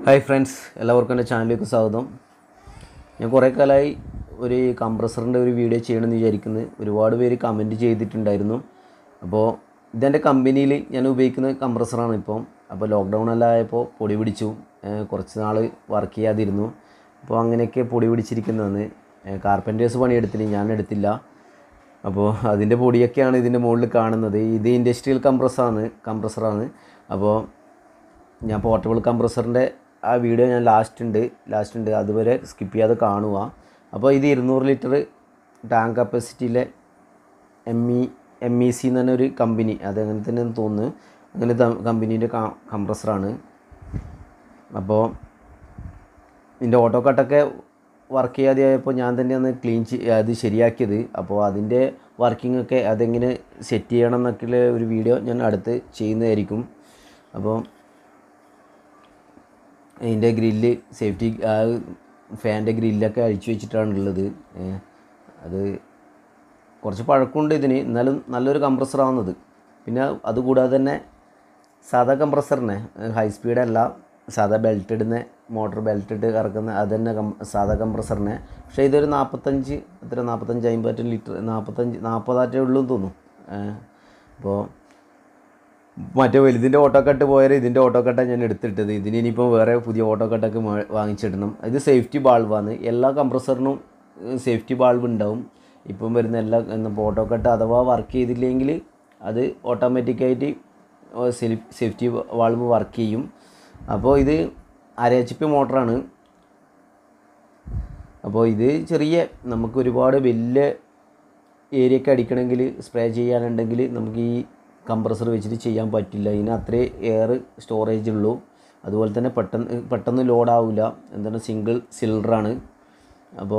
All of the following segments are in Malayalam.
ഹായ് ഫ്രണ്ട്സ് എല്ലാവർക്കും എൻ്റെ ചാനലിലേക്ക് സ്വാഗതം ഞാൻ കുറേ കാലമായി ഒരു കംപ്രസറിൻ്റെ ഒരു വീഡിയോ ചെയ്യണമെന്ന് വിചാരിക്കുന്നു ഒരുപാട് പേര് കമൻറ്റ് ചെയ്തിട്ടുണ്ടായിരുന്നു അപ്പോൾ ഇതെൻ്റെ കമ്പനിയിൽ ഞാൻ ഉപയോഗിക്കുന്ന കംപ്രസറാണ് ഇപ്പം അപ്പോൾ ലോക്ക്ഡൗൺ എല്ലാം ആയപ്പോൾ പൊടി പിടിച്ചു ഏഹ് കുറച്ച് നാൾ വർക്ക് ചെയ്യാതിരുന്നു അപ്പോൾ അങ്ങനെയൊക്കെ പൊടി പിടിച്ചിരിക്കുന്നതെന്ന് കാർപ്പൻറ്റേഴ്സ് പണിയെടുത്തില്ല ഞാൻ എടുത്തില്ല അപ്പോൾ അതിൻ്റെ പൊടിയൊക്കെയാണ് ഇതിൻ്റെ മുകളിൽ കാണുന്നത് ഇത് ഇൻഡസ്ട്രിയൽ കംപ്രസ്സാണ് കംപ്രസറാണ് അപ്പോൾ ഞാൻ പോർട്ടബിൾ കംപ്രസറിൻ്റെ ആ വീഡിയോ ഞാൻ ലാസ്റ്റ് ഉണ്ട് ലാസ്റ്റ് ഉണ്ട് അതുവരെ സ്കിപ്പ് ചെയ്യാതെ കാണുക അപ്പോൾ ഇത് ഇരുന്നൂറ് ലിറ്റർ ടാങ്ക് കപ്പാസിറ്റിയിലെ M E M E C എന്ന് പറഞ്ഞ ഒരു കമ്പനി അത് അങ്ങനെ തന്നെ തോന്നുന്നു അങ്ങനെ കമ്പനീൻ്റെ കംപ്രസറാണ് അപ്പോൾ ഇതിൻ്റെ ഓട്ടോ കട്ടൊക്കെ വർക്ക് ചെയ്യാതെയായപ്പോൾ ഞാൻ തന്നെയാണ് ക്ലീൻ ചെയ് അത് ശരിയാക്കിയത് അപ്പോൾ അതിൻ്റെ വർക്കിംഗ് ഒക്കെ അതെങ്ങനെ സെറ്റ് ചെയ്യണം എന്നൊക്കെയുള്ള ഒരു വീഡിയോ ഞാൻ അടുത്ത് ചെയ്യുന്നതായിരിക്കും അപ്പോൾ അതിൻ്റെ ഗ്രില്ല് സേഫ്റ്റി ഫാൻ്റെ ഗ്രില്ലൊക്കെ അഴിച്ചു വെച്ചിട്ടാണുള്ളത് ഏ, അത് കുറച്ച് പഴക്കമുണ്ട് ഇതിന് എന്നാലും നല്ലൊരു കംപ്രസറാവുന്നത് പിന്നെ അതുകൂടാതെ തന്നെ സാധാ കംപ്രസറിനെ ഹൈ സ്പീഡല്ല സാധാ ബെൽറ്റ് ഇടുന്ന മോട്ടോർ ബെൽറ്റ് ഇട്ട് കറക്കുന്ന അത് തന്നെ കം സാധാ കംപ്രസറിനെ പക്ഷേ ഇതൊരു നാൽപ്പത്തഞ്ച് എത്ര നാൽപ്പത്തഞ്ച് അമ്പത് ലിറ്റർ നാൽപ്പത്തഞ്ച് നാൽപ്പതാറ്റേ ഉള്ളൂ എന്ന് തോന്നുന്നു അപ്പോൾ മറ്റേ വലുതിൻ്റെ ഓട്ടോ കട്ട് പോയാൽ ഇതിൻ്റെ ഓട്ടോ കട്ടാണ് ഞാൻ എടുത്തിട്ടത് ഇതിന് ഇനിയിപ്പോൾ വേറെ പുതിയ ഓട്ടോ കട്ടൊക്കെ മേ- വാങ്ങിച്ചിടണം ഇത് സേഫ്റ്റി ബാൾവാണ് എല്ലാ കംപ്രസറിനും സേഫ്റ്റി ബാൾവ് ഉണ്ടാവും ഇപ്പം വരുന്ന എല്ലാ ഇപ്പോൾ ഓട്ടോ കട്ട് അഥവാ വർക്ക് ചെയ്തില്ലെങ്കിൽ അത് ഓട്ടോമാറ്റിക്കായിട്ട് സേഫ്റ്റി വാൾവ് വർക്ക് ചെയ്യും അപ്പോൾ ഇത് അര എച്ച് പി മോട്ടറാണ് അപ്പോൾ ഇത് ചെറിയ നമുക്ക് ഒരുപാട് വലിയ ഏരിയയൊക്കെ അടിക്കണമെങ്കിൽ സ്പ്രേ ചെയ്യാനുണ്ടെങ്കിൽ നമുക്ക് ഈ കംപ്രസർ വെച്ചിട്ട് ചെയ്യാൻ പറ്റില്ല ഇതിന് അത്രേ എയർ സ്റ്റോറേജ് ഉള്ളൂ അതുപോലെ തന്നെ പെട്ടെന്ന് പെട്ടെന്ന് ലോഡാവില്ല എന്താണ് സിംഗിൾ സിലിണ്ടറാണ് അപ്പോൾ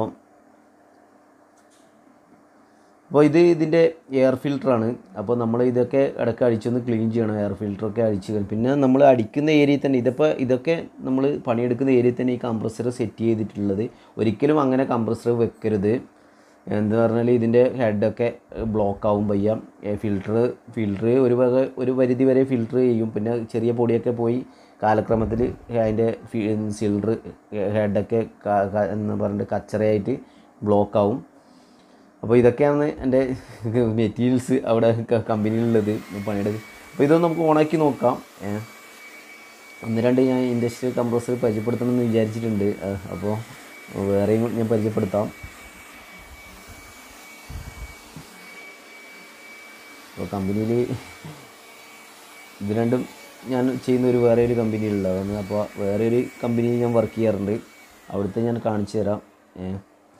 അപ്പോൾ ഇത് ഇതിൻ്റെ എയർ ഫിൽറ്ററാണ് അപ്പോൾ നമ്മൾ ഇതൊക്കെ ഇടയ്ക്ക് അടിച്ചൊന്ന് ക്ലീൻ ചെയ്യണം എയർ ഫിൽറ്ററൊക്കെ അടിച്ച് കഴിഞ്ഞ് പിന്നെ നമ്മൾ അടിക്കുന്ന ഏരിയയിൽ തന്നെ ഇതിപ്പോൾ ഇതൊക്കെ നമ്മൾ പണിയെടുക്കുന്ന ഏരിയയിൽ തന്നെ ഈ കംപ്രസർ സെറ്റ് ചെയ്തിട്ടുള്ളത് ഒരിക്കലും അങ്ങനെ കംപ്രസർ വെക്കരുത് എന്താ പറഞ്ഞാൽ ഇതിൻ്റെ ഹെഡൊക്കെ ബ്ലോക്ക് ആവും പയ്യ ഫിൽറ്റർ ഫിൽറ്റർ ഒരു വക ഒരു പരിധി വരെ ഫിൽറ്റർ ചെയ്യും പിന്നെ ചെറിയ പൊടിയൊക്കെ പോയി കാലക്രമത്തിൽ അതിൻ്റെ സിലിണ്ടർ ഹെഡൊക്കെ എന്ന് പറഞ്ഞിട്ട് കച്ചറയായിട്ട് ബ്ലോക്ക് ആവും അപ്പോൾ ഇതൊക്കെയാണ് എൻ്റെ മെറ്റീരിയൽസ് അവിടെ ക- കമ്പനിയിലുള്ളത് പണിയുടെ അപ്പോൾ ഇതൊന്ന് നമുക്ക് ഓണാക്കി നോക്കാം ഏ. ഒന്ന് രണ്ട് ഞാൻ ഇൻഡസ്ട്രിയൽ കംപ്രസർ പരിചയപ്പെടുത്തണം എന്ന് വിചാരിച്ചിട്ടുണ്ട് ആ, അപ്പോൾ വേറെയും കൂടി ഞാൻ പരിചയപ്പെടുത്താം അപ്പോൾ കമ്പനിയിൽ ഇത് രണ്ടും ഞാൻ ചെയ്യുന്ന ഒരു വേറെ ഒരു കമ്പനിയിലുള്ളതാണ് അപ്പോൾ വേറെ ഒരു കമ്പനിയിൽ ഞാൻ വർക്ക് ചെയ്യാറുണ്ട് അവിടുത്തെ ഞാൻ കാണിച്ചു തരാം ഏ.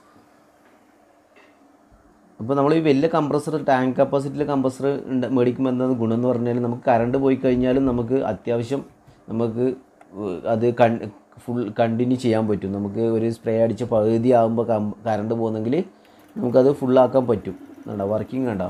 അപ്പോൾ നമ്മൾ ഈ വലിയ കംപ്രസർ ടാങ്ക് കപ്പാസിറ്റിയിലെ കംപ്രസർ ഉണ്ട് മേടിക്കുമ്പോൾ എന്താണ് ഗുണം എന്ന് പറഞ്ഞാൽ നമുക്ക് കറണ്ട് പോയി കഴിഞ്ഞാലും നമുക്ക് അത്യാവശ്യം നമുക്ക് ഏഹ് അത് കൺ ഫുൾ കണ്ടിന്യൂ ചെയ്യാൻ പറ്റും നമുക്ക് ഒരു സ്പ്രേ അടിച്ച് പകുതി ആകുമ്പോൾ കറണ്ട് പോകുന്നെങ്കിൽ നമുക്കത് ഫുള്ളാക്കാൻ പറ്റും കണ്ടോ വർക്കിംഗ് കണ്ടോ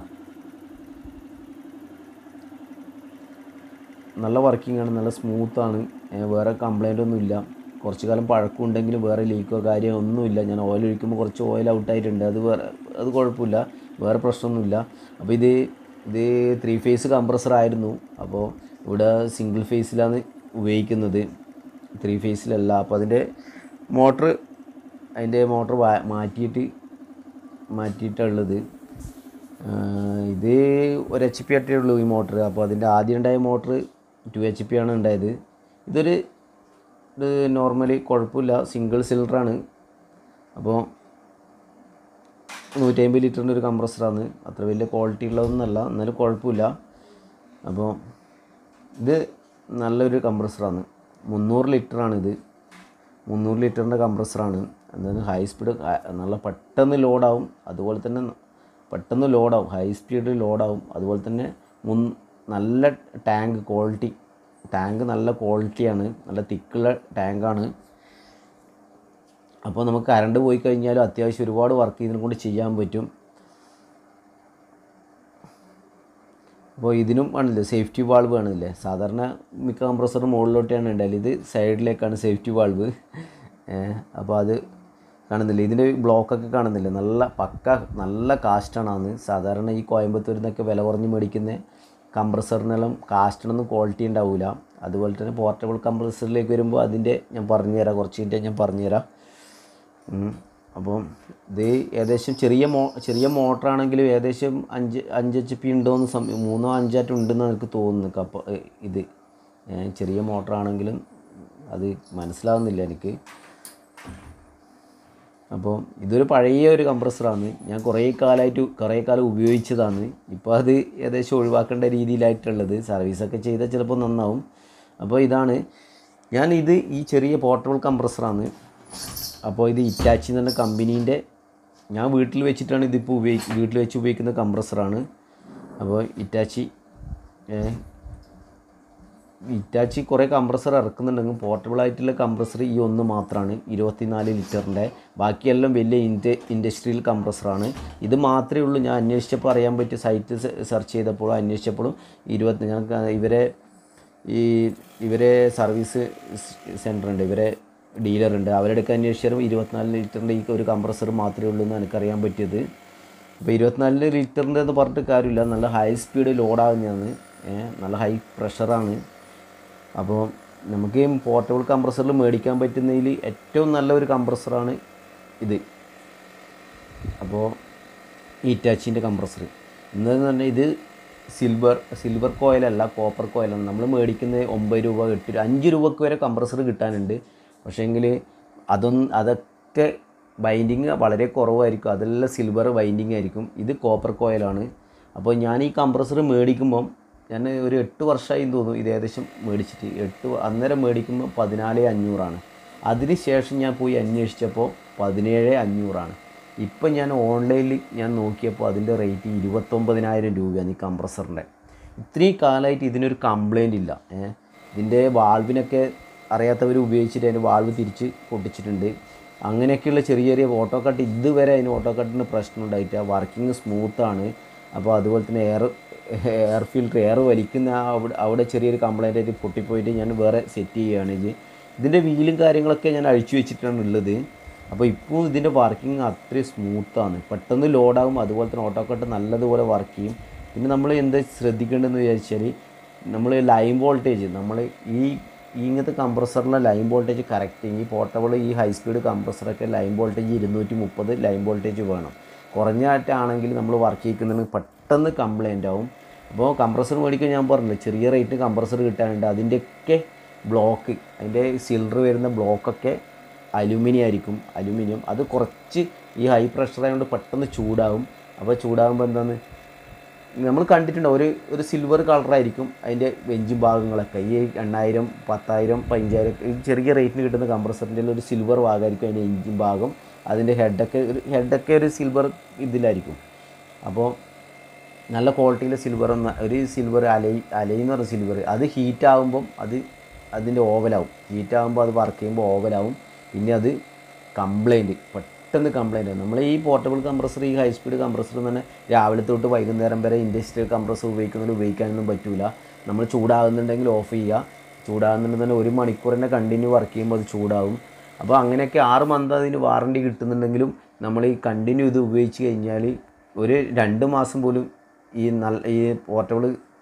നല്ല വർക്കിംഗ് ആണ് നല്ല സ്മൂത്താണ് വേറെ കംപ്ലൈൻ്റ് ഒന്നുമില്ല കുറച്ച് കാലം പഴക്കം ഉണ്ടെങ്കിലും വേറെ ലീക്കോ കാര്യമോ ഒന്നുമില്ല ഞാൻ ഓയിൽ ഒഴിക്കുമ്പോൾ കുറച്ച് ഓയിൽ ഔട്ടായിട്ടുണ്ട് അത് വേറെ അത് കുഴപ്പമില്ല വേറെ പ്രശ്നമൊന്നുമില്ല അപ്പോൾ ഇത് ഇത് ത്രീ ഫേസ് കംപ്രസർ ആയിരുന്നു അപ്പോൾ ഇവിടെ സിംഗിൾ ഫേസിലാണ് ഉപയോഗിക്കുന്നത് ത്രീ ഫേസിലല്ല അപ്പോൾ അതിൻ്റെ മോട്ടർ അതിൻ്റെ മോട്ടർ മാറ്റിയിട്ട് മാറ്റിയിട്ടുള്ളത് ആഹ് ഇത് ഒരു എച്ച് പി ആയിട്ടേ ഉള്ളൂ ഈ മോട്ടർ അപ്പോൾ അതിൻ്റെ ആദ്യം ഉണ്ടായ മോട്ടർ ടു എച്ച് പി ആണ് ഉണ്ടായത് ഇതൊരു ഇത് നോർമലി കുഴപ്പമില്ല സിംഗിൾ സിലിണ്ടറാണ് അപ്പോൾ നൂറ്റമ്പത് ലിറ്ററിൻ്റെ ഒരു കംപ്രസറാണ് അത്ര വലിയ ക്വാളിറ്റി ഉള്ളതൊന്നുമല്ല എന്നാലും കുഴപ്പമില്ല അപ്പോൾ ഇത് നല്ലൊരു കംപ്രസറാണ് മുന്നൂറ് ലിറ്ററാണ് ഇത് മുന്നൂറ് ലിറ്ററിൻ്റെ കംപ്രസറാണ് എന്താണ് ഹൈ സ്പീഡ് നല്ല പെട്ടെന്ന് ലോഡാവും അതുപോലെ തന്നെ പെട്ടെന്ന് ലോഡാവും ഹൈ സ്പീഡ് ലോഡാവും അതുപോലെ തന്നെ മുൻ നല്ല ടാങ്ക് ക്വാളിറ്റി ടാങ്ക് നല്ല ക്വാളിറ്റിയാണ് നല്ല തിക്കുള്ള ടാങ്കാണ് അപ്പോൾ നമുക്ക് കറണ്ട് പോയി കഴിഞ്ഞാലും അത്യാവശ്യം ഒരുപാട് വർക്ക് ഇതിനെ കൊണ്ട് ചെയ്യാൻ പറ്റും അപ്പോൾ ഇതിനും ആണല്ലേ സേഫ്റ്റി വാൾവ് ആണല്ലേ സാധാരണ മിക്ക കംപ്രസറും മുകളിലോട്ടാണ് ഉണ്ടായാലും ഇത് സൈഡിലേക്കാണ് സേഫ്റ്റി വാൾവ് അപ്പോൾ അത് കാണുന്നില്ല ഇതിൻ്റെ ബ്ലോക്കൊക്കെ കാണുന്നില്ല നല്ല പക്ക നല്ല കാസ്റ്റാണ് അത് സാധാരണ ഈ കോയമ്പത്തൂരിൽ നിന്നൊക്കെ വില കുറഞ്ഞ് മേടിക്കുന്ന കംപ്രസറിനെല്ലാം കാസ്റ്റിനൊന്നും ക്വാളിറ്റി ഉണ്ടാവില്ല അതുപോലെ തന്നെ പോർട്ടബിൾ കംപ്രസറിലേക്ക് വരുമ്പോൾ അതിൻ്റെ ഞാൻ പറഞ്ഞുതരാം കുറച്ച് കഴിഞ്ഞാൽ ഞാൻ പറഞ്ഞുതരാം ഉം. അപ്പം ഇത് ഏകദേശം ചെറിയ മോ ചെറിയ മോട്ടറാണെങ്കിലും ഏകദേശം അഞ്ച് അഞ്ച് എച്ച് പി ഉണ്ടോയെന്ന് സം മൂന്നോ അഞ്ചായിട്ട് ഉണ്ടെന്ന് എനിക്ക് തോന്നുന്നു കപ്പ ഏ, ഇത് ഏ, ചെറിയ മോട്ടറാണെങ്കിലും അത് മനസ്സിലാവുന്നില്ല എനിക്ക് അപ്പോൾ ഇതൊരു പഴയ ഒരു കംപ്രസറാണ് ഞാൻ കുറേ കാലമായിട്ട് കുറേ കാലം ഉപയോഗിച്ചതാണ് ഇപ്പോൾ അത് ഏകദേശം ഒഴിവാക്കേണ്ട രീതിയിലായിട്ടുള്ളത് സർവീസൊക്കെ ചെയ്താൽ ചിലപ്പോൾ നന്നാവും അപ്പോൾ ഇതാണ് ഞാൻ ഇത് ഈ ചെറിയ പോർട്ടബിൾ കംപ്രസറാണ് അപ്പോൾ ഇത് ഇറ്റാച്ചി എന്ന് പറഞ്ഞ കമ്പനീൻ്റെ ഞാൻ വീട്ടിൽ വെച്ചിട്ടാണ് ഇതിപ്പോൾ ഉപയോഗി വീട്ടിൽ വെച്ച് ഉപയോഗിക്കുന്ന കംപ്രസറാണ് അപ്പോൾ ഇറ്റാച്ചി ഏ, ഇറ്റാച്ചി കുറേ കംപ്രസർ ഇറക്കുന്നുണ്ടെങ്കിൽ പോർട്ടബിൾ ആയിട്ടുള്ള കംപ്രസർ ഈ ഒന്ന് മാത്രമാണ് ഇരുപത്തിനാല് ലിറ്ററിൻ്റെ ബാക്കിയെല്ലാം വലിയ ഇൻഡ ഇൻഡസ്ട്രിയൽ കംപ്രസറാണ് ഇത് മാത്രമേ ഉള്ളൂ ഞാൻ അന്വേഷിച്ചപ്പോൾ അറിയാൻ പറ്റിയ സൈറ്റ് സെർച്ച് ചെയ്തപ്പോഴും അന്വേഷിച്ചപ്പോഴും ഇരുപത്തി ഞാൻ ക- ഇവരെ ഈ ഇവരെ സർവീസ് സെൻ്റർ ഉണ്ട് ഇവരെ ഡീലറുണ്ട് അവരുടെയൊക്കെ അന്വേഷിച്ചാലും ഇരുപത്തിനാല് ലിറ്ററിൻ്റെ ഈ ഒരു കംപ്രസർ മാത്രമേ ഉള്ളൂ എന്ന് എനിക്കറിയാൻ പറ്റിയത് അപ്പോൾ ഇരുപത്തിനാല് ലിറ്ററിൻ്റെ എന്ന് പറഞ്ഞിട്ട് കാര്യമില്ല നല്ല ഹൈ സ്പീഡ് ലോഡാകുന്നതാണ് നല്ല ഹൈ പ്രഷറാണ് അപ്പോൾ നമുക്ക് ഈ പോർട്ടബിൾ കംപ്രസറിൽ മേടിക്കാൻ പറ്റുന്നതിൽ ഏറ്റവും നല്ല ഒരു കംപ്രസറാണ് ഇത് അപ്പോൾ ഈറ്റാച്ചിൻ്റെ കംപ്രസർ ഇന്നെന്ന് പറഞ്ഞാൽ ഇത് സിൽവർ സിൽവർ കോയിലല്ല കോപ്പർ കോയിലാണ് നമ്മൾ മേടിക്കുന്നത് ഒമ്പത് രൂപ എട്ട് രൂപ അഞ്ച് രൂപക്ക് വരെ കംപ്രസർ കിട്ടാനുണ്ട് പക്ഷേങ്കിൽ അതൊന്നും അതൊക്കെ ബൈൻഡിങ് വളരെ കുറവായിരിക്കും അതെല്ലാം സിൽവർ ബൈൻഡിങ് ആയിരിക്കും ഇത് കോപ്പർ കോയിലാണ് അപ്പോൾ ഞാൻ ഈ കംപ്രസർ മേടിക്കുമ്പം ഞാൻ ഒരു എട്ട് വർഷമായി എന്ന് തോന്നുന്നു ഇത് ഏകദേശം മേടിച്ചിട്ട് എട്ട് വ- അന്നേരം മേടിക്കുമ്പോൾ പതിനാല് അഞ്ഞൂറാണ് അതിന് ശേഷം ഞാൻ പോയി അന്വേഷിച്ചപ്പോൾ പതിനേഴ് അഞ്ഞൂറാണ് ഇപ്പം ഞാൻ ഓൺലൈനിൽ ഞാൻ നോക്കിയപ്പോൾ അതിൻ്റെ റേറ്റ് ഇരുപത്തൊമ്പതിനായിരം രൂപയാണ് ഈ കംപ്രസറിൻ്റെ ഇത്രയും കാലമായിട്ട് ഇതിനൊരു കംപ്ലൈൻ്റ് ഇല്ല ഏ. ഇതിൻ്റെ വാൾവിനൊക്കെ അറിയാത്തവർ ഉപയോഗിച്ചിട്ട് അതിൻ്റെ വാൾവ് തിരിച്ച് പൊട്ടിച്ചിട്ടുണ്ട് അങ്ങനെയൊക്കെയുള്ള ചെറിയ ചെറിയ ഓട്ടോ കട്ട് ഇതുവരെ അതിന് ഓട്ടോ കട്ടിന് പ്രശ്നം ഉണ്ടായിട്ടില്ല വർക്കിംഗ് സ്മൂത്താണ് അപ്പോൾ അതുപോലെ തന്നെ എയർ എയർ ഫിൽറ്റർ എയർ വലിക്കുന്ന ആ അവിടെ അവിടെ ചെറിയൊരു കംപ്ലൈൻ്റ് ആയിട്ട് പൊട്ടിപ്പോയിട്ട് ഞാൻ വേറെ സെറ്റ് ചെയ്യുകയാണ് ഇത് ഇതിൻ്റെ വീലും കാര്യങ്ങളൊക്കെ ഞാൻ അഴിച്ചു വെച്ചിട്ടാണ് ഉള്ളത് അപ്പോൾ ഇപ്പോൾ ഇതിൻ്റെ വർക്കിംഗ് അത്രയും സ്മൂത്താണ് പെട്ടെന്ന് ലോഡാകും അതുപോലെ തന്നെ ഓട്ടോ കട്ട് നല്ലതുപോലെ വർക്ക് ചെയ്യും പിന്നെ നമ്മൾ എന്താ ശ്രദ്ധിക്കേണ്ടതെന്ന് വിചാരിച്ചാൽ നമ്മൾ ലൈൻ വോൾട്ടേജ് നമ്മൾ ഈ ഈ ഇങ്ങനത്തെ കംപ്രസറിലെ ലൈൻ വോൾട്ടേജ് കറക്റ്റ് ഈ പോർട്ടബിൾ ഈ ഹൈ സ്പീഡ് കംപ്രസറൊക്കെ ലൈൻ വോൾട്ടേജ് ഇരുന്നൂറ്റി മുപ്പത് ലൈൻ വോൾട്ടേജ് വേണം കുറഞ്ഞായിട്ടാണെങ്കിൽ നമ്മൾ വർക്ക് ചെയ്യിക്കുന്നുണ്ടെങ്കിൽ പെട്ടെന്ന് കംപ്ലൈൻ്റ് ആവും അപ്പോൾ കംപ്രസർ മേടിക്കാൻ ഞാൻ പറഞ്ഞില്ല ചെറിയ റേറ്റ് കംപ്രസർ കിട്ടാനുണ്ട് അതിൻ്റെയൊക്കെ ബ്ലോക്ക് അതിൻ്റെ സിലിണ്ടർ വരുന്ന ബ്ലോക്കൊക്കെ അലുമിനിയം ആയിരിക്കും അലുമിനിയം അത് കുറച്ച് ഈ ഹൈ പ്രഷർ ആയതുകൊണ്ട് പെട്ടെന്ന് ചൂടാവും അപ്പോൾ ചൂടാകുമ്പോൾ എന്താണ് നമ്മൾ കണ്ടിട്ടുണ്ട് ഒരു ഒരു സിൽവർ കളറായിരിക്കും അതിൻ്റെ വെഞ്ച് ഭാഗങ്ങളൊക്കെ ഈ എണ്ണായിരം പത്തായിരം പതിനഞ്ചായിരം ഈ ചെറിയ റേറ്റിന് കിട്ടുന്ന കംപ്രസറിൻ്റെ ഒരു സിൽവർ ഭാഗമായിരിക്കും അതിൻ്റെ എഞ്ചിൻ ഭാഗം അതിൻ്റെ ഹെഡൊക്കെ ഒരു ഹെഡൊക്കെ ഒരു സിൽവർ ഇതിലായിരിക്കും അപ്പോൾ നല്ല ക്വാളിറ്റിയിലെ സിൽവർ എന്ന ഒരു സിൽവർ അലൈ അലൈ എന്ന് പറഞ്ഞ സിൽവർ അത് ഹീറ്റ് ആകുമ്പം അത് അതിൻ്റെ ഓവലാവും ഹീറ്റ് ആകുമ്പോൾ അത് വർക്ക് ചെയ്യുമ്പോൾ ഓവലാവും പിന്നെ അത് കംപ്ലൈൻറ്റ് പെട്ടെന്ന് കംപ്ലൈൻറ്റ് ആവും നമ്മൾ ഈ പോർട്ടബിൾ കംപ്രസർ ഈ ഹൈ സ്പീഡ് കംപ്രസർ തന്നെ രാവിലെ തൊട്ട് വൈകുന്നേരം വരെ ഇൻഡസ്ട്രിയൽ കംപ്രസർ ഉപയോഗിക്കുന്നതിൽ ഉപയോഗിക്കാനൊന്നും പറ്റില്ല നമ്മൾ ചൂടാകുന്നുണ്ടെങ്കിൽ ഓഫ് ചെയ്യുക ചൂടാകുന്നുണ്ടെങ്കിൽ ഒരു മണിക്കൂർ തന്നെ കണ്ടിന്യൂ വർക്ക് ചെയ്യുമ്പോൾ അത് ചൂടാവും അപ്പോൾ അങ്ങനെയൊക്കെ ആറ് മന്ത് അതിന് വാറണ്ടി കിട്ടുന്നുണ്ടെങ്കിലും നമ്മൾ ഈ കണ്ടിന്യൂ ഇത് ഉപയോഗിച്ച് കഴിഞ്ഞാൽ ഒരു രണ്ട് മാസം പോലും ഈ നല്ല ഈ പോർട്ടബിൾ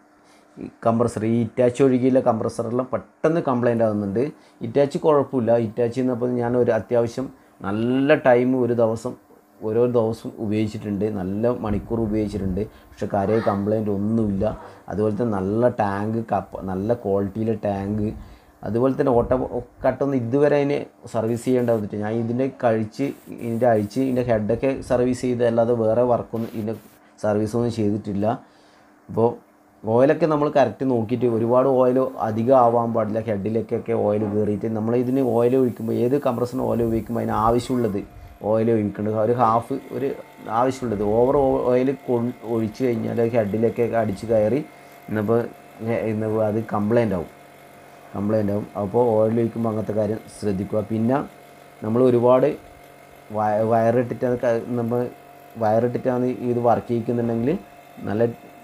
കംപ്രസർ ഈ ഇറ്റാച്ചി ഒഴുകിയുള്ള കംപ്രസറെല്ലാം പെട്ടെന്ന് കംപ്ലൈൻ്റ് ആകുന്നുണ്ട് ഇറ്റാച്ചി കുഴപ്പമില്ല ഇറ്റാച്ചി എന്നപ്പോൾ ഞാൻ ഒരു അത്യാവശ്യം നല്ല ടൈം ഒരു ദിവസം ഓരോ ദിവസം ഉപയോഗിച്ചിട്ടുണ്ട് നല്ല മണിക്കൂർ ഉപയോഗിച്ചിട്ടുണ്ട് പക്ഷെ കാര്യമായ കംപ്ലൈൻറ്റ് ഒന്നുമില്ല അതുപോലെ തന്നെ നല്ല ടാങ്ക് കപ്പ നല്ല ക്വാളിറ്റിയിലെ ടാങ്ക് അതുപോലെ തന്നെ ഓട്ടോ കട്ടൊന്നും ഇതുവരെ അതിന് സർവീസ് ചെയ്യേണ്ട വന്നിട്ട് ഞാൻ ഇതിൻ്റെ കഴിച്ച് ഇതിൻ്റെ അഴിച്ച് ഇതിൻ്റെ ഹെഡൊക്കെ സർവീസ് ചെയ്ത് അല്ലാതെ വേറെ വർക്കൊന്നും ഇതിൻ്റെ സർവീസൊന്നും ചെയ്തിട്ടില്ല അപ്പോൾ ഓയിലൊക്കെ നമ്മൾ കറക്റ്റ് നോക്കിയിട്ട് ഒരുപാട് ഓയിൽ അധികം ആവാൻ പാടില്ല ഹെഡിലേക്കൊക്കെ ഓയിൽ കയറിയിട്ട് നമ്മൾ ഇതിന് ഓയിൽ ഒഴിക്കുമ്പോൾ ഏത് കംപ്രസറിന് ഓയിൽ ഉപയോഗിക്കുമ്പോൾ അതിന് ആവശ്യമുള്ളത് ഓയിൽ ഒഴിക്കേണ്ടത് ഒരു ഹാഫ് ഒരു ആവശ്യമുള്ളത് ഓവർ ഓയിൽ ഒഴിച്ച് കഴിഞ്ഞാൽ ഹെഡിലൊക്കെ അടിച്ച് കയറി ഇന്നിപ്പോൾ ഇന്നിപ്പോൾ അത് കംപ്ലൈൻ്റ് ആവും കംപ്ലൈൻ്റ് ആവും അപ്പോൾ ഓയിൽ ഒഴിക്കുമ്പോൾ അങ്ങനത്തെ കാര്യം ശ്രദ്ധിക്കുക പിന്നെ നമ്മൾ ഒരുപാട് വയ വയറിട്ടിട്ടാണ് ക- നമ്മൾ വയറിട്ടിട്ടാണ് ഇത് വർക്ക് ചെയ്യിക്കുന്നുണ്ടെങ്കിൽ നല്ല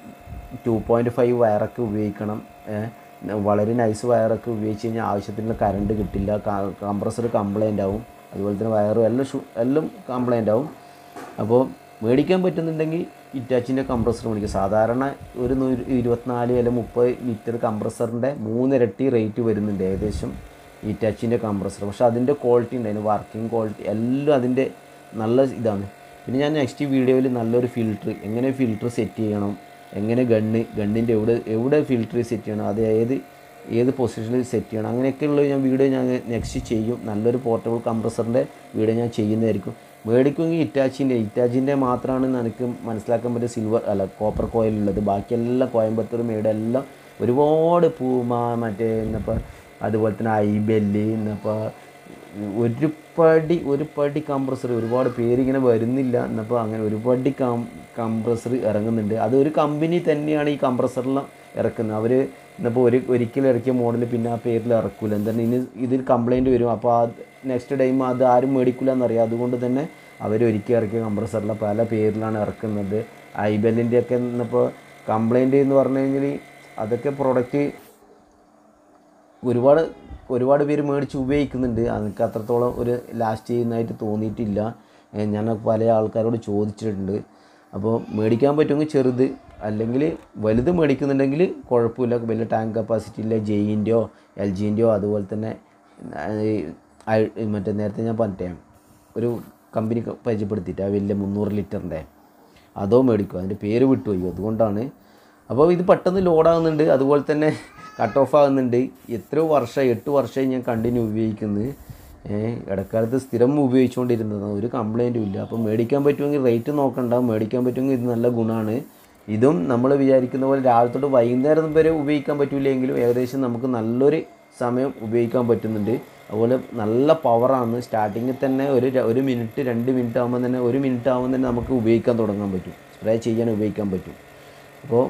ടു പോയിൻറ്റ് ഫൈവ് വയറൊക്കെ ഉപയോഗിക്കണം ഏ, വളരെ നൈസ് വയറൊക്കെ ഉപയോഗിച്ച് കഴിഞ്ഞാൽ ആവശ്യത്തിനുള്ള കറണ്ട് കിട്ടില്ല കംപ്രസർ കംപ്ലൈൻ്റ് ആവും അതുപോലെ തന്നെ വയറും എല്ലാം ഷു എല്ലാം കംപ്ലൈൻ്റ് ആവും അപ്പോൾ മേടിക്കാൻ പറ്റുന്നുണ്ടെങ്കിൽ ഇറ്റാച്ചിൻ്റെ കംപ്രസർ മേടിക്കും സാധാരണ ഒരു നൂ- ഇരുപത്തിനാല് അല്ലെങ്കിൽ മുപ്പത് ലിറ്റർ കംപ്രസറിൻ്റെ മൂന്നിരട്ടി റേറ്റ് വരുന്നുണ്ട് ഏകദേശം ഇറ്റാച്ചിൻ്റെ കംപ്രസർ പക്ഷേ അതിൻ്റെ ക്വാളിറ്റി ഉണ്ട് അതിന് വർക്കിംഗ് ക്വാളിറ്റി എല്ലാം അതിൻ്റെ നല്ല ഇതാണ് പിന്നെ ഞാൻ നെക്സ്റ്റ് വീഡിയോയിൽ നല്ലൊരു ഫിൽറ്റർ എങ്ങനെ ഫിൽറ്റർ സെറ്റ് ചെയ്യണം എങ്ങനെ ഗണ്ണ് ഗണ്ണിൻ്റെ എവിടെ എവിടെ ഫിൽറ്റർ സെറ്റ് ചെയ്യണം അത് ഏത് ഏത് പൊസിഷനിൽ സെറ്റ് ചെയ്യണം അങ്ങനെയൊക്കെയുള്ള ഞാൻ വീഡിയോ ഞാൻ നെക്സ്റ്റ് ചെയ്യും നല്ലൊരു പോർട്ടബിൾ കംപ്രസറിൻ്റെ വീഡിയോ ഞാൻ ചെയ്യുന്നതായിരിക്കും മേടിക്കുമെങ്കിൽ ഇറ്റാച്ചിൻ്റെ ഇറ്റാച്ചിൻ്റെ മാത്രമാണ് എനിക്ക് മനസ്സിലാക്കാൻ പറ്റിയ സിൽവർ അല്ല കോപ്പർ കോയിലുള്ളത് ബാക്കിയെല്ലാം കോയമ്പത്തൂർ മേഡ് എല്ലാം ഒരുപാട് പൂമ മറ്റേ എന്നപ്പോൾ അതുപോലെ തന്നെ ഐബെല്ല് എന്നപ്പോൾ ഒരു പടി ഒരു പടി കംപ്രസർ ഒരുപാട് പേരിങ്ങനെ വരുന്നില്ല എന്നപ്പോൾ അങ്ങനെ ഒരു പടി കം കംപ്രസർ ഇറങ്ങുന്നുണ്ട് അത് ഒരു കമ്പനി തന്നെയാണ് ഈ കംപ്രസറെല്ലാം ഇറക്കുന്നത് അവർ ഇന്നിപ്പോൾ ഒരു ഒരിക്കലും ഇറക്കിയ മോഡൽ പിന്നെ ആ പേരിൽ ഇറക്കില്ല എന്താണ് ഇനി ഇതിൽ കംപ്ലൈൻറ്റ് വരും അപ്പോൾ ആ നെക്സ്റ്റ് ടൈം അത് ആരും മേടിക്കില്ല എന്നറിയാം അതുകൊണ്ട് തന്നെ അവർ ഒരിക്കൽ ഇറക്കിയ കംപ്രസറിലെ പല പേരിലാണ് ഇറക്കുന്നത് ഐബെല്ലിൻ്റെ ഒക്കെ ഇന്നിപ്പോൾ കംപ്ലൈൻറ്റ് എന്ന് പറഞ്ഞു കഴിഞ്ഞാൽ അതൊക്കെ പ്രൊഡക്റ്റ് ഒരുപാട് ഒരുപാട് പേര് മേടിച്ച് ഉപയോഗിക്കുന്നുണ്ട് എനിക്ക് അത്രത്തോളം ഒരു ലാസ്റ്റ് ചെയ്യുന്നതായിട്ട് തോന്നിയിട്ടില്ല ഏ, ഞാൻ പല ആൾക്കാരോട് ചോദിച്ചിട്ടുണ്ട് അപ്പോൾ മേടിക്കാൻ പറ്റുമെങ്കിൽ ചെറുത് അല്ലെങ്കിൽ വലുത് മേടിക്കുന്നുണ്ടെങ്കിൽ കുഴപ്പമില്ല വലിയ ടാങ്ക് കപ്പാസിറ്റി ഇല്ല ജെയിൻ്റെയോ എൽ ജിൻ്റെയോ അതുപോലെ തന്നെ ആ, ഈ ഐ- മറ്റേ നേരത്തെ ഞാൻ പറഞ്ഞേ ഒരു കമ്പനി പരിചയപ്പെടുത്തിയിട്ട് ആ വലിയ മുന്നൂറ് ലിറ്ററിൻ്റെ അതോ മേടിക്കും അതിൻ്റെ പേര് വിട്ടുപോയി അതുകൊണ്ടാണ് അപ്പോൾ ഇത് പെട്ടെന്ന് ലോഡാകുന്നുണ്ട് അതുപോലെ തന്നെ കട്ട് ഓഫ് ആകുന്നുണ്ട് എത്രയോ വർഷം എട്ട് വർഷമായി ഞാൻ കണ്ടിന്യൂ ഉപയോഗിക്കുന്നത് ഏഹ് ഇടക്കാലത്ത് സ്ഥിരം ഉപയോഗിച്ചുകൊണ്ടിരുന്നതാണ് ഒരു കംപ്ലൈൻറ്റും ഇല്ല അപ്പോൾ മേടിക്കാൻ പറ്റുമെങ്കിൽ റേറ്റ് നോക്കണ്ട മേടിക്കാൻ പറ്റുമെങ്കിൽ ഇത് നല്ല ഗുണമാണ് ഇതും നമ്മൾ വിചാരിക്കുന്ന പോലെ രാവിലെ തൊട്ട് വൈകുന്നേരം വരെ ഉപയോഗിക്കാൻ പറ്റില്ലെങ്കിലും ഏകദേശം നമുക്ക് നല്ലൊരു സമയം ഉപയോഗിക്കാൻ പറ്റുന്നുണ്ട് അതുപോലെ നല്ല പവറാണ് സ്റ്റാർട്ടിങ്ങിൽ തന്നെ ഒരു ര- ഒരു മിനിറ്റ് രണ്ട് മിനിറ്റ് ആകുമ്പോൾ തന്നെ ഒരു മിനിറ്റ് ആകുമ്പോൾ തന്നെ നമുക്ക് ഉപയോഗിക്കാൻ തുടങ്ങാൻ പറ്റും സ്പ്രേ ചെയ്യാൻ ഉപയോഗിക്കാൻ പറ്റും അപ്പോൾ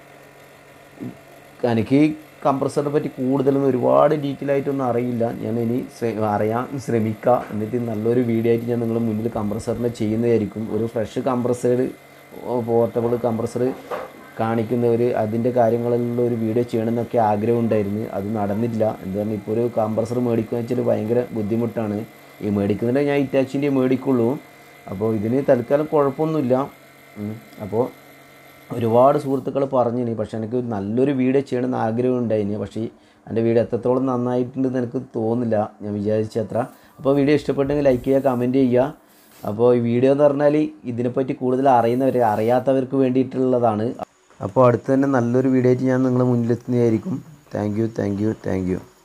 എനിക്ക് ഈ കംപ്രസറിനെ പറ്റി കൂടുതലൊന്നും ഒരുപാട് ഡീറ്റെയിൽ ആയിട്ടൊന്നും അറിയില്ല ഞാൻ ഇനി ശ്ര- അറിയാൻ ശ്രമിക്കാം എന്നിട്ട് നല്ലൊരു വീഡിയോ ആയിട്ട് ഞാൻ നിങ്ങളുടെ മുന്നിൽ കംപ്രസറിനെ ചെയ്യുന്നതായിരിക്കും ഒരു ഫ്രഷ് കംപ്രസർ പോർട്ടബിൾ കംപ്രസർ കാണിക്കുന്നവർ അതിൻ്റെ കാര്യങ്ങളിലുള്ള ഒരു വീഡിയോ ചെയ്യണമെന്നൊക്കെ ആഗ്രഹം ഉണ്ടായിരുന്നു അത് നടന്നില്ല എന്താണ് ഇപ്പോൾ ഒരു കംപ്രസർ മേടിക്കുക വെച്ചാൽ ഭയങ്കര ബുദ്ധിമുട്ടാണ് ഈ മേടിക്കുന്നതിൻ്റെ ഞാൻ ഇറ്റാച്ചിൻ്റെ മേടിക്കുള്ളൂ അപ്പോൾ ഇതിന് തൽക്കാലം കുഴപ്പമൊന്നുമില്ല ഉം. അപ്പോൾ ഒരുപാട് സുഹൃത്തുക്കൾ പറഞ്ഞിനി പക്ഷേ എനിക്ക് നല്ലൊരു വീഡിയോ ചെയ്യണമെന്ന് ആഗ്രഹം ഉണ്ടായിന് പക്ഷേ എൻ്റെ വീഡിയോ എത്രത്തോളം നന്നായിട്ടുണ്ടെന്ന് എനിക്ക് തോന്നുന്നില്ല ഞാൻ വിചാരിച്ച അത്ര അപ്പോൾ വീഡിയോ ഇഷ്ടപ്പെട്ടെങ്കിൽ ലൈക്ക് ചെയ്യുക കമൻറ്റ് ചെയ്യുക അപ്പോൾ ഈ വീഡിയോ എന്ന് പറഞ്ഞാൽ ഇതിനെപ്പറ്റി കൂടുതൽ അറിയുന്നവർ അറിയാത്തവർക്ക് വേണ്ടിയിട്ടുള്ളതാണ് അപ്പോൾ അടുത്ത് തന്നെ നല്ലൊരു വീഡിയോ ആയിട്ട് ഞാൻ നിങ്ങളുടെ മുന്നിലെത്തുന്നതായിരിക്കും thank you thank you thank U